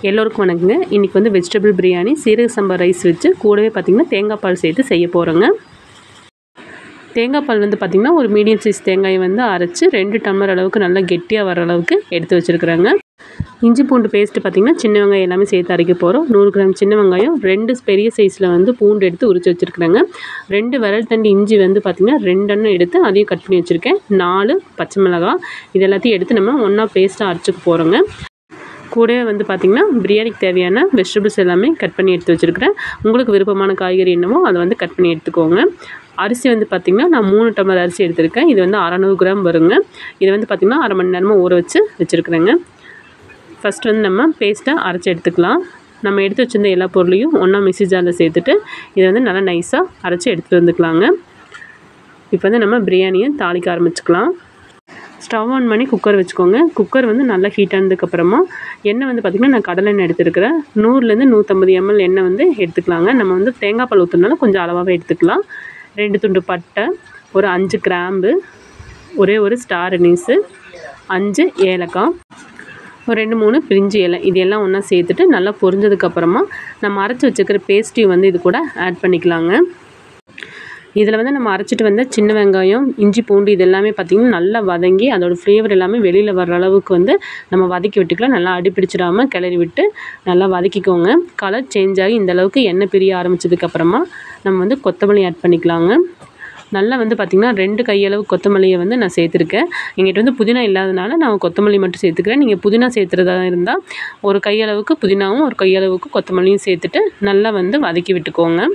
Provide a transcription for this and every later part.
எல்லோருக்கும் வணக்கங்க இன்றைக்கி வந்து வெஜிடபிள் பிரியாணி சீரக சம்பா ரைஸ் வச்சு கூடவே பார்த்திங்கன்னா தேங்காய் பால் சேர்த்து செய்ய போகிறோங்க தேங்காய் பால் வந்து பார்த்திங்கன்னா ஒரு மீடியம் சைஸ் தேங்காயை வந்து அரைச்சி ரெண்டு டம்ளர் அளவுக்கு நல்லா கெட்டியாக வர அளவுக்கு எடுத்து வச்சுருக்குறேங்க இஞ்சி பூண்டு பேஸ்ட்டு பார்த்திங்கன்னா சின்ன வெங்காயம் எல்லாமே சேர்த்து அரைக்க போகிறோம் நூறு கிராம் சின்ன வெங்காயம் ரெண்டு பெரிய சைஸில் வந்து பூண்டு எடுத்து உரிச்சு வச்சுருக்குறேங்க ரெண்டு விரல் தண்டு இஞ்சி வந்து பார்த்திங்கன்னா ரெண்டெண்ணம் எடுத்து அதையும் கட் பண்ணி வச்சுருக்கேன் நாலு பச்சை மிளகாய் இது எல்லாத்தையும் எடுத்து நம்ம ஒன்றா பேஸ்ட்டாக அரைச்சிக்க போகிறோங்க கூடவே வந்து பார்த்திங்கன்னா பிரியாணிக்கு தேவையான வெஜிடபிள்ஸ் எல்லாமே கட் பண்ணி எடுத்து வச்சுருக்கிறேன் உங்களுக்கு விருப்பமான காய்கறி என்னவோ அதை வந்து கட் பண்ணி எடுத்துக்கோங்க அரிசி வந்து பார்த்திங்கன்னா நான் மூணு டம்ளர் அரிசி எடுத்திருக்கேன் இது வந்து அறநூறு கிராம் வருங்க இது வந்து பார்த்திங்கன்னா அரை மணி நேரமாக ஊற வச்சு வச்சுருக்குறேங்க ஃபஸ்ட் வந்து நம்ம பேஸ்ட்டை அரைச்சி எடுத்துக்கலாம் நம்ம எடுத்து வச்சுருந்த எல்லா பொருளையும் ஒன்றா மிக்ஸி ஜாரில் சேர்த்துட்டு இதை வந்து நல்லா நைஸாக அரைச்சி எடுத்துகிட்டு வந்துக்கலாங்க இப்போ வந்து நம்ம பிரியாணியை தாளிக்க ஆரம்பிச்சுக்கலாம் ஸ்டவ் ஆன் பண்ணி குக்கர் வச்சுக்கோங்க குக்கர் வந்து நல்லா ஹீட் ஆனதுக்கப்புறமா எண்ணெய் வந்து பார்த்திங்கன்னா நான் கடலை எண்ணெய் எடுத்துருக்கிறேன் நூறுலேருந்து நூற்றம்பது எம்எல் எண்ணெய் வந்து எடுத்துக்கலாங்க நம்ம வந்து தேங்காய் பால் ஊற்றுனால கொஞ்சம் அளவாகவே எடுத்துக்கலாம் ரெண்டு துண்டு பட்டை ஒரு அஞ்சு கிராம்பு ஒரே ஒரு ஸ்டார் அனீஸு அஞ்சு ஏலக்காய் ஒரு ரெண்டு மூணு பிரிஞ்சி இலை இது எல்லாம் ஒன்றா சேர்த்துட்டு நல்லா பொரிஞ்சதுக்கப்புறமா நம்ம அரைச்சி வச்சுக்கிற பேஸ்ட்டையும் வந்து இது கூட ஆட் பண்ணிக்கலாங்க இதில் வந்து நம்ம அரைச்சிட்டு வந்த சின்ன வெங்காயம் இஞ்சி பூண்டு இது எல்லாமே பார்த்திங்கன்னா நல்லா வதங்கி அதோடய ஃப்ளேவர் எல்லாமே வெளியில் வர்ற அளவுக்கு வந்து நம்ம வதக்கி விட்டுக்கலாம் நல்லா அடிப்பிடிச்சிடாமல் கிளறி விட்டு நல்லா வதக்கிக்கோங்க கலர் சேஞ்ச் ஆகி இந்த அளவுக்கு எண்ணெய் பிரிய ஆரம்பிச்சதுக்கப்புறமா நம்ம வந்து கொத்தமல்லி ஆட் பண்ணிக்கலாங்க நல்லா வந்து பார்த்திங்கன்னா ரெண்டு கையளவு கொத்தமல்லியை வந்து நான் சேர்த்துருக்கேன் எங்கிட்ட வந்து புதினா இல்லாதனால நான் கொத்தமல்லி மட்டும் சேர்த்துக்கிறேன் நீங்கள் புதினா சேர்த்துறதா இருந்தால் ஒரு கையளவுக்கு புதினாவும் ஒரு கையளவுக்கு கொத்தமல்லியும் சேர்த்துட்டு நல்லா வந்து வதக்கி விட்டுக்கோங்க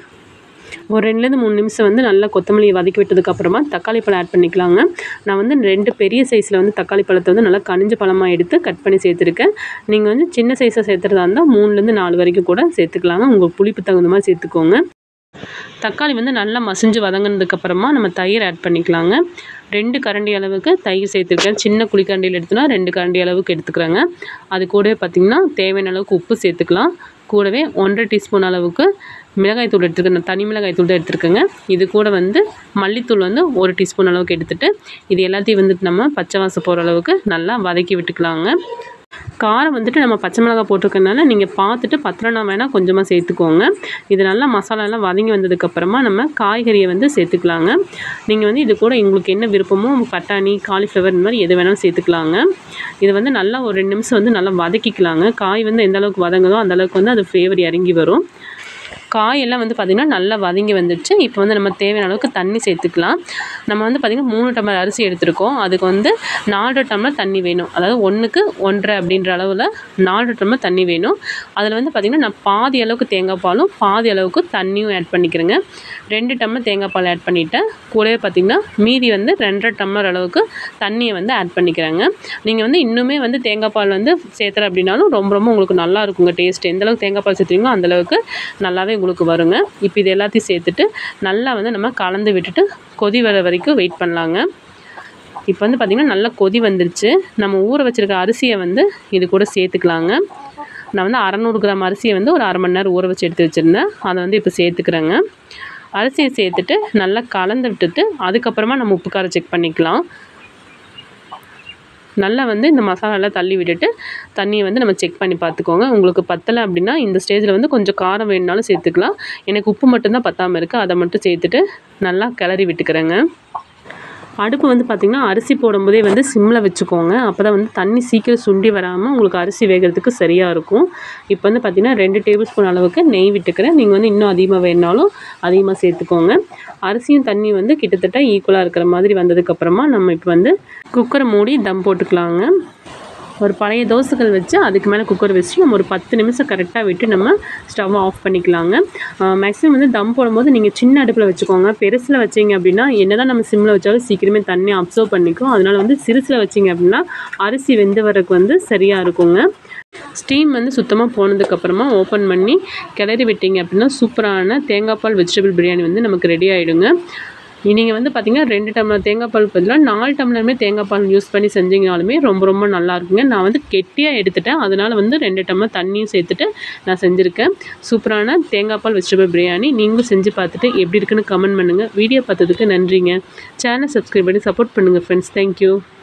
ஒரு ரெண்டுலேருந்து மூணு நிமிஷம் வந்து நல்லா கொத்தமல்லியை வதக்கி விட்டதுக்கப்புறமா தக்காளி பழம் ஆட் பண்ணிக்கலாங்க நான் வந்து ரெண்டு பெரிய சைஸில் வந்து தக்காளி பழத்தை வந்து நல்லா கனிஞ்ச பழமாக எடுத்து கட் பண்ணி சேர்த்துருக்கேன் நீங்கள் வந்து சின்ன சைஸாக சேர்த்துறதா இருந்தால் மூணுலேருந்து நாலு வரைக்கும் கூட சேர்த்துக்கலாங்க உங்கள் புளிப்பு தகுந்த மாதிரி சேர்த்துக்கோங்க தக்காளி வந்து நல்லா மசிஞ்சு வதங்கினதுக்கப்புறமா நம்ம தயிர் ஆட் பண்ணிக்கலாங்க ரெண்டு கரண்டி அளவுக்கு தயிர் சேர்த்துருக்கேன் சின்ன குழிக்கரண்டியில் எடுத்தோன்னா ரெண்டு கரண்டி அளவுக்கு எடுத்துக்கிறேங்க அது கூடவே பார்த்திங்கன்னா தேவையான அளவுக்கு உப்பு சேர்த்துக்கலாம் கூடவே ஒன்றரை டீஸ்பூன் அளவுக்கு மிளகாய் தூள் எடுத்துருக்கேன் தனி மிளகாய் தூள் தான் எடுத்துருக்கேங்க இது கூட வந்து மல்லித்தூள் வந்து ஒரு டீஸ்பூன் அளவுக்கு எடுத்துகிட்டு இது எல்லாத்தையும் வந்துட்டு நம்ம பச்சை வாசம் போகிற அளவுக்கு நல்லா வதக்கி விட்டுக்கலாங்க காரம் வந்துட்டு நம்ம பச்சை மிளகாய் போட்டிருக்கனால நீங்கள் பார்த்துட்டு பத்திரனா வேணால் கொஞ்சமாக சேர்த்துக்கோங்க இது நல்லா மசாலாலாம் வதங்கி வந்ததுக்கப்புறமா நம்ம காய்கறியை வந்து சேர்த்துக்கலாங்க நீங்கள் வந்து இது கூட உங்களுக்கு என்ன விருப்பமோ பட்டாணி காலிஃப்ளவர் இந்த மாதிரி எது வேணாலும் சேர்த்துக்கலாங்க இது வந்து நல்லா ஒரு ரெண்டு நிமிஷம் வந்து நல்லா வதக்கிக்கலாங்க காய் வந்து எந்த அளவுக்கு வதங்குதோ அந்த அளவுக்கு வந்து அது ஃப்ளேவர் இறங்கி வரும் காயெல்லாம் வந்து பார்த்திங்கன்னா நல்லா வதங்கி வந்துடுச்சு இப்போ வந்து நம்ம தேவையான அளவுக்கு தண்ணி சேர்த்துக்கலாம் நம்ம வந்து பார்த்திங்கன்னா மூணு டம்ளர் அரிசி எடுத்திருக்கோம் அதுக்கு வந்து நாலு டம்ளர் தண்ணி வேணும் அதாவது ஒன்றுக்கு ஒன்றரை அப்படின்ற அளவில் நாலு டம்ளர் தண்ணி வேணும் அதில் வந்து பார்த்திங்கன்னா நான் பாதி அளவுக்கு தேங்காய் பாலும் பாதி அளவுக்கு தண்ணியும் ஆட் பண்ணிக்கிறேங்க ரெண்டு டம்ளர் தேங்காய் பால் ஆட் பண்ணிவிட்டேன் கூடவே பார்த்திங்கன்னா மீதி வந்து ரெண்டரை டம்ளர் அளவுக்கு தண்ணியை வந்து ஆட் பண்ணிக்கிறேங்க நீங்கள் வந்து இன்னுமே வந்து தேங்காய் பால் வந்து சேர்த்துற அப்படின்னாலும் ரொம்ப ரொம்ப உங்களுக்கு நல்லா இருக்குங்க டேஸ்ட் எந்த அளவுக்கு தேங்காய் பால் சேர்த்துறீங்களோ அந்தளவுக்கு நல்லாவே உங்களுக்கு வருங்க இப்போ இது எல்லாத்தையும் சேர்த்துட்டு நல்லா வந்து நம்ம கலந்து விட்டுட்டு கொதி வர வரைக்கும் வெயிட் பண்ணலாங்க இப்போ வந்து பார்த்திங்கன்னா நல்லா கொதி வந்துருச்சு நம்ம ஊற வச்சுருக்க அரிசியை வந்து இது கூட சேர்த்துக்கலாங்க நான் வந்து அறநூறு கிராம் அரிசியை வந்து ஒரு அரை மணி நேரம் ஊற வச்சு எடுத்து வச்சுருந்தேன் அதை வந்து இப்போ சேர்த்துக்கிறேங்க அரிசியை சேர்த்துட்டு நல்லா கலந்து விட்டுட்டு அதுக்கப்புறமா நம்ம உப்பு காரம் செக் பண்ணிக்கலாம் நல்லா வந்து இந்த மசாலாலாம் தள்ளி விட்டுட்டு தண்ணியை வந்து நம்ம செக் பண்ணி பார்த்துக்கோங்க உங்களுக்கு பத்தலை அப்படின்னா இந்த ஸ்டேஜில் வந்து கொஞ்சம் காரம் வேணுனாலும் சேர்த்துக்கலாம் எனக்கு உப்பு மட்டும்தான் பத்தாமல் இருக்குது அதை மட்டும் சேர்த்துட்டு நல்லா கிளறி விட்டுக்கிறேங்க அடுப்பு வந்து பார்த்திங்கன்னா அரிசி போடும்போதே வந்து சிம்மில் வச்சுக்கோங்க அப்போ தான் வந்து தண்ணி சீக்கிரம் சுண்டி வராமல் உங்களுக்கு அரிசி வேகிறதுக்கு சரியாக இருக்கும் இப்போ வந்து பார்த்திங்கன்னா ரெண்டு டேபிள் ஸ்பூன் அளவுக்கு நெய் விட்டுக்கிறேன் நீங்கள் வந்து இன்னும் அதிகமாக வேணுனாலும் அதிகமாக சேர்த்துக்கோங்க அரிசியும் தண்ணி வந்து கிட்டத்தட்ட ஈக்குவலாக இருக்கிற மாதிரி வந்ததுக்கப்புறமா நம்ம இப்போ வந்து குக்கரை மூடி தம் போட்டுக்கலாங்க ஒரு பழைய தோசைகள் வச்சு அதுக்கு மேலே குக்கர் வச்சு நம்ம ஒரு பத்து நிமிஷம் கரெக்டாக விட்டு நம்ம ஸ்டவ் ஆஃப் பண்ணிக்கலாங்க மேக்ஸிமம் வந்து தம் போடும்போது நீங்கள் சின்ன அடுப்பில் வச்சுக்கோங்க பெருசில் வச்சிங்க அப்படின்னா என்ன தான் நம்ம சிம்மில் வச்சாலும் சீக்கிரமே தண்ணி அப்சர்வ் பண்ணிக்கும் அதனால் வந்து சிறுசில் வச்சிங்க அப்படின்னா அரிசி வெந்து வரக்கு வந்து சரியாக இருக்குங்க ஸ்டீம் வந்து சுத்தமாக போனதுக்கப்புறமா ஓப்பன் பண்ணி கிளறி விட்டீங்க அப்படின்னா சூப்பரான தேங்காய் பால் வெஜிடபிள் பிரியாணி வந்து நமக்கு ரெடி ஆகிடுங்க நீங்கள் வந்து பார்த்திங்கன்னா ரெண்டு டம்ளர் தேங்காய் பால் பதிலாக நாலு டம்ளருமே தேங்காய் பால் யூஸ் பண்ணி செஞ்சிங்கனாலுமே ரொம்ப ரொம்ப நல்லா இருக்குங்க நான் வந்து கெட்டியாக எடுத்துட்டேன் அதனால் வந்து ரெண்டு டம்ளர் தண்ணியும் சேர்த்துட்டு நான் செஞ்சுருக்கேன் சூப்பரான தேங்காய் பால் வெஜிடபிள் பிரியாணி நீங்களும் செஞ்சு பார்த்துட்டு எப்படி இருக்குன்னு கமெண்ட் பண்ணுங்கள் வீடியோ பார்த்ததுக்கு நன்றிங்க சேனல் சப்ஸ்கிரைப் பண்ணி சப்போர்ட் பண்ணுங்கள் ஃப்ரெண்ட்ஸ் தேங்க்யூ